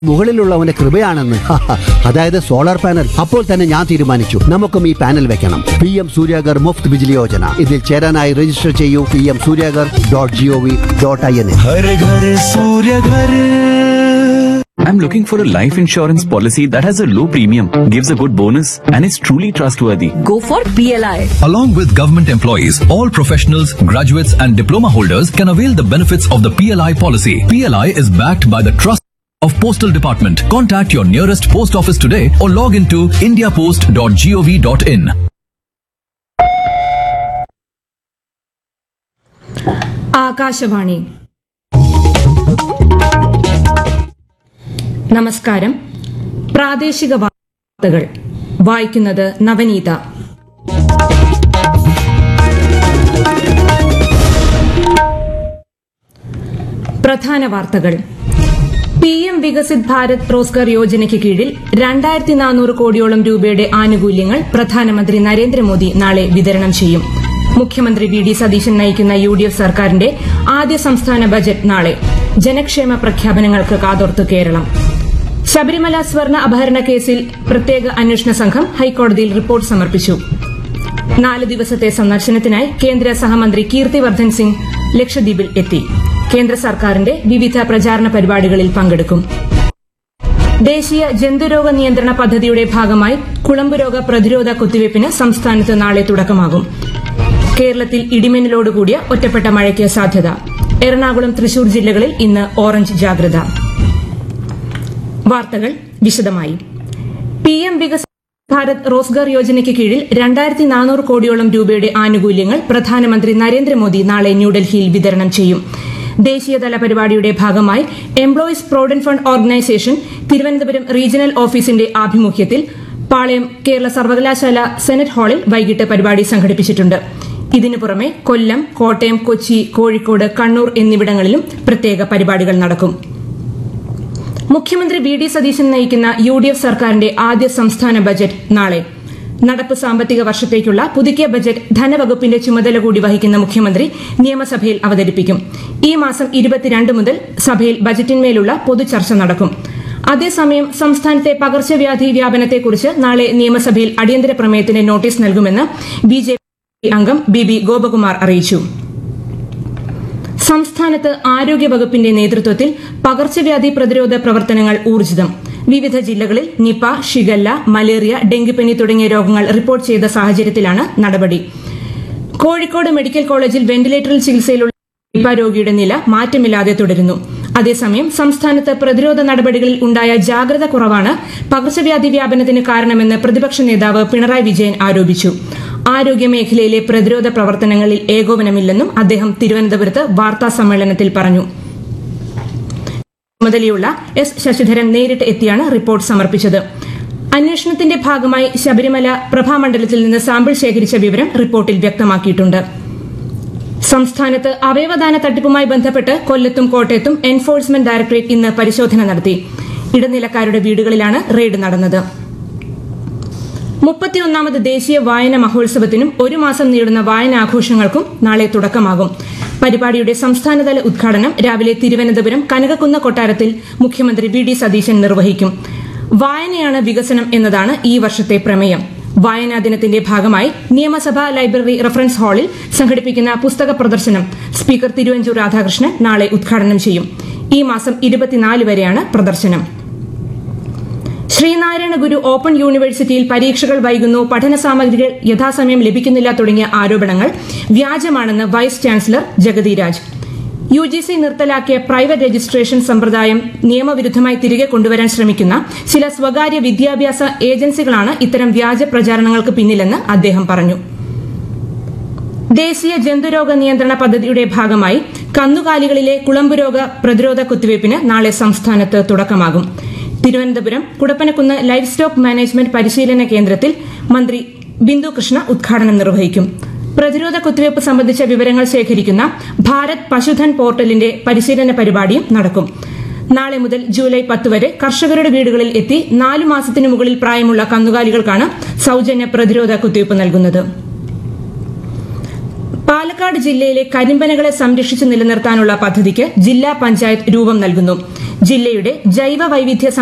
മുകളിലുള്ളവന്റെ കൃപയാണെന്ന് അതായത് solar panel അപ്പോൾ തന്നെ ഞാൻ തീരുമാനിച്ചു നമുക്കും ഈ പാനൽ വെക്കണം പി എം സൂര്യാഗർ മുഫ്ത് ബിജിലി യോജന ഇതിൽ ചേരാനായി രജിസ്റ്റർ ചെയ്യൂ P M Suryaghar dot G O V dot I N हर घर सूर्य घर I'm looking for a life insurance policy that has a low premium, gives a good bonus, and is truly trustworthy. Go for PLI. Along with government employees, all professionals, graduates and diploma holders can avail the benefits of the PLI policy. PLI is backed by the trust of Postal Department. Contact your nearest post office today or log into indiapost.gov.in. Akashvani നമസ്കാരം പ്രാദേശിക വാർത്തകൾ വായിക്കുന്നത് നവനീത പ്രധാന വാർത്തകൾ P M Viksit Bharat Rozgar യോജനയ്ക്ക് കീഴിൽ രണ്ടായിരത്തി നാനൂറ് കോടിയോളം രൂപയുടെ ആനുകൂല്യങ്ങൾ പ്രധാനമന്ത്രി നരേന്ദ്രമോദി നാളെ വിതരണം ചെയ്യും മുഖ്യമന്ത്രി വി ഡി സതീശൻ നയിക്കുന്ന യു ഡി എഫ് സർക്കാരിന്റെ ആദ്യ സംസ്ഥാന ബജറ്റ് നാളെ ജനക്ഷേമ പ്രഖ്യാപനങ്ങൾക്ക് കാതോർത്ത് കേരളം ശബരിമല സ്വർണ്ണ അപഹരണ കേസിൽ പ്രത്യേക അന്വേഷണ സംഘം ഹൈക്കോടതിയിൽ റിപ്പോർട്ട് സമർപ്പിച്ചു നാല് ദിവസത്തെ സന്ദർശനത്തിനായി കേന്ദ്ര സഹമന്ത്രി കീർത്തിവർദ്ധൻ സിംഗ് ലക്ഷദ്വീപിൽ എത്തി കേന്ദ്ര സർക്കാരിന്റെ വിവിധ പ്രചാരണ പരിപാടികളിൽ പങ്കെടുക്കും ദേശീയ ജന്തുരോഗ നിയന്ത്രണ പദ്ധതിയുടെ ഭാഗമായി കുളമ്പുരോഗ പ്രതിരോധ കുത്തിവയ്പ്പിന് സംസ്ഥാനത്ത് നാളെ തുടക്കമാകും കേരളത്തിൽ ഇടിമിന്നലോടുകൂടിയ ഒറ്റപ്പെട്ട മഴയ്ക്ക് സാധ്യത എറണാകുളം തൃശൂർ ജില്ലകളിൽ ഇന്ന് ഓറഞ്ച് ജാഗ്രത വാർത്തകൾ വിശദമായി പി എം വികസ് ഭാരത് റോസ്ഗാർ യോജനയ്ക്ക് കീഴിൽ രണ്ടായിരത്തി നാനൂറ് കോടിയോളം രൂപയുടെ ആനുകൂല്യങ്ങൾ പ്രധാനമന്ത്രി നരേന്ദ്രമോദി നാളെ ന്യൂഡൽഹിയിൽ വിതരണം ചെയ്യും ദേശീയതല പരിപാടിയുടെ ഭാഗമായി employees provident fund organisation Thiruvananthapuram regional ഓഫീസിന്റെ ആഭിമുഖ്യത്തിൽ പാളയം കേരള സർവകലാശാല സെനറ്റ് ഹാളിൽ വൈകിട്ട് പരിപാടി സംഘടിപ്പിച്ചിട്ടുണ്ട് ഇതിനു പുറമെ കൊല്ലം കോട്ടയം കൊച്ചി കോഴിക്കോട് കണ്ണൂർ എന്നിവിടങ്ങളിലും പ്രത്യേക പരിപാടികൾ നടക്കും മുഖ്യമന്ത്രി വി ഡി സതീശൻ നയിക്കുന്ന യു ഡി എഫ് സർക്കാരിന്റെ ആദ്യ സംസ്ഥാന ബജറ്റ് നാളെ നടപ്പ് സാമ്പത്തിക വർഷത്തേക്കുള്ള പുതുക്കിയ ബജറ്റ് ധനവകുപ്പിന്റെ ചുമതല കൂടി വഹിക്കുന്ന മുഖ്യമന്ത്രി നിയമസഭയിൽ അവതരിപ്പിക്കും ഈ മാസം ഇരുപത്തിരണ്ട് മുതൽ സഭയിൽ ബജറ്റിന്മേലുള്ള പൊതുചർച്ച നടക്കും അതേസമയം സംസ്ഥാനത്തെ പകർച്ചവ്യാധി വ്യാപനത്തെക്കുറിച്ച് നാളെ നിയമസഭയിൽ അടിയന്തര പ്രമേയത്തിന് നോട്ടീസ് നൽകുമെന്ന് ബി ജെ പി അംഗം ബി ബി ഗോപകുമാർ അറിയിച്ചു സംസ്ഥാനത്ത് ആരോഗ്യവകുപ്പിന്റെ നേതൃത്വത്തിൽ പകർച്ചവ്യാധി പ്രതിരോധ പ്രവർത്തനങ്ങൾ ഊർജിതം വിവിധ ജില്ലകളിൽ നിപ ഷിഗല്ല മലേറിയ ഡെങ്കിപ്പനി തുടങ്ങിയ രോഗങ്ങൾ റിപ്പോർട്ട് ചെയ്ത സാഹചര്യത്തിലാണ് നടപടി കോഴിക്കോട് മെഡിക്കൽ കോളേജിൽ വെന്റിലേറ്ററിൽ ചികിത്സയിലുള്ള നിപ രോഗിയുടെ നില മാറ്റമില്ലാതെ തുടരുന്നു അതേസമയം സംസ്ഥാനത്ത് പ്രതിരോധ നടപടികളിൽ ഉണ്ടായ ജാഗ്രത കുറവാണ് പകർച്ചവ്യാധി വ്യാപനത്തിന് കാരണമെന്ന് പ്രതിപക്ഷ നേതാവ് പിണറായി വിജയൻ ആരോപിച്ചു ആരോഗ്യ മേഖലയിലെ പ്രതിരോധ പ്രവർത്തനങ്ങളിൽ ഏകോപനമില്ലെന്നും അദ്ദേഹം തിരുവനന്തപുരത്ത് വാർത്താ സമ്മേളനത്തിൽ പറഞ്ഞു ചുമതലയുള്ള എസ് ശശിധരൻ നേരിട്ട് എത്തിയാണ് റിപ്പോർട്ട് സമർപ്പിച്ചത് അന്വേഷണത്തിന്റെ ഭാഗമായി ശബരിമല പ്രഭാമണ്ഡലത്തിൽ നിന്ന് സാമ്പിൾ ശേഖരിച്ച വിവരം റിപ്പോർട്ടിൽ വ്യക്തമാക്കിയിട്ടുണ്ട് സംസ്ഥാനത്ത് അവയവദാന തട്ടിപ്പുമായി ബന്ധപ്പെട്ട് കൊല്ലത്തും കോട്ടയത്തും എൻഫോഴ്സ്മെന്റ് ഡയറക്ടറേറ്റ് ഇന്ന് പരിശോധന നടത്തി ഇടനിലക്കാരുടെ വീടുകളിലാണ് റെയ്ഡ് നടന്നത് മുപ്പത്തിയൊന്നാമത് ദേശീയ വായന മഹോത്സവത്തിനും ഒരു മാസം നീളുന്ന വായനാഘോഷങ്ങൾക്കും നാളെ തുടക്കമാകും പരിപാടിയുടെ സംസ്ഥാനതല ഉദ്ഘാടനം രാവിലെ തിരുവനന്തപുരം കനകക്കുന്ന് കൊട്ടാരത്തിൽ മുഖ്യമന്ത്രി വി ഡി സതീശൻ നിർവഹിക്കും വായനയാണ് വികസനം എന്നതാണ് ഈ വർഷത്തെ പ്രമേയം വായനാ ദിനത്തിന്റെ ഭാഗമായി നിയമസഭാ ലൈബ്രറി റഫറൻസ് ഹാളിൽ സംഘടിപ്പിക്കുന്ന പുസ്തക പ്രദർശനം സ്പീക്കർ തിരുവഞ്ചൂർ രാധാകൃഷ്ണൻ നാളെ ഉദ്ഘാടനം ചെയ്യും ഈ മാസം ഇരുപത്തിനാല് വരെയാണ് പ്രദർശനം ശ്രീനാരായണ ഗുരു ഓപ്പൺ യൂണിവേഴ്സിറ്റിയിൽ പരീക്ഷകൾ വൈകുന്നു പഠന സാമഗ്രികൾ യഥാസമയം ലഭിക്കുന്നില്ല തുടങ്ങിയ ആരോപണങ്ങൾ വ്യാജമാണെന്ന് vice chancellor Jagathy Raj U G C നിർത്തലാക്കിയ പ്രൈവറ്റ് രജിസ്ട്രേഷൻ സമ്പ്രദായം നിയമവിരുദ്ധമായി തിരികെ കൊണ്ടുവരാൻ ശ്രമിക്കുന്ന ചില സ്വകാര്യ വിദ്യാഭ്യാസ ഏജൻസികളാണ് ഇത്തരം വ്യാജ പ്രചാരണങ്ങൾക്ക് പിന്നിലെന്ന് അദ്ദേഹം പറഞ്ഞു ദേശീയ ജന്തുരോഗ നിയന്ത്രണ പദ്ധതിയുടെ ഭാഗമായി കന്നുകാലികളിലെ കുളമ്പുരോഗ പ്രതിരോധ കുത്തിവയ്പ്പിന് നാളെ സംസ്ഥാനത്ത് തുടക്കമാകും Thiruvananthapuram Kudappanakunnu livestock management പരിശീലന കേന്ദ്രത്തിൽ മന്ത്രി ബിന്ദു കൃഷ്ണ ഉദ്ഘാടനം നിർവഹിക്കും പ്രതിരോധ കുത്തിവയ്പ് സംബന്ധിച്ച വിവരങ്ങൾ ശേഖരിക്കുന്ന ഭാരത് പശുധൻ പോർട്ടലിന്റെ പരിശീലന പരിപാടിയും നടക്കും നാളെ മുതൽ ജൂലൈ പത്ത് വരെ കർഷകരുടെ വീടുകളിൽ എത്തി നാലു മാസത്തിനു മുകളിൽ പ്രായമുള്ള കന്നുകാലികൾക്കാണ് സൌജന്യ പ്രതിരോധ കുത്തിവയ്പ് നൽകുന്നത് പാലക്കാട് ജില്ലയിലെ കരിമ്പനകളെ സംരക്ഷിച്ചു നിലനിർത്താനുള്ള പദ്ധതിക്ക് ജില്ലാ പഞ്ചായത്ത് രൂപം നൽകുന്നു ജില്ലയുടെ ജൈവ വൈവിധ്യ